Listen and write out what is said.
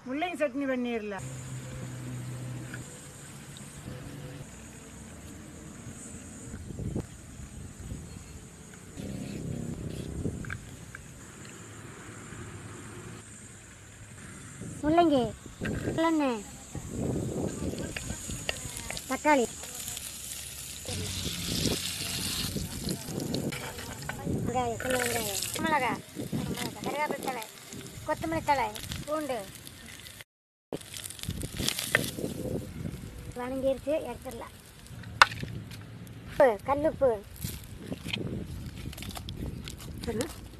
முள்ளங்கி சட்னி பண்ணிடலாம் முள்ளங்கி நல்லெண்ணெய் தக்காளி வெங்காயம் சின்ன வெங்காயம் மிளகா கருவேப்பிலை தழை கொத்தமல்லி தழை பூண்டு வணங்கிருச்சு எடுத்துடலாம் உப்பு கல்லுப்பு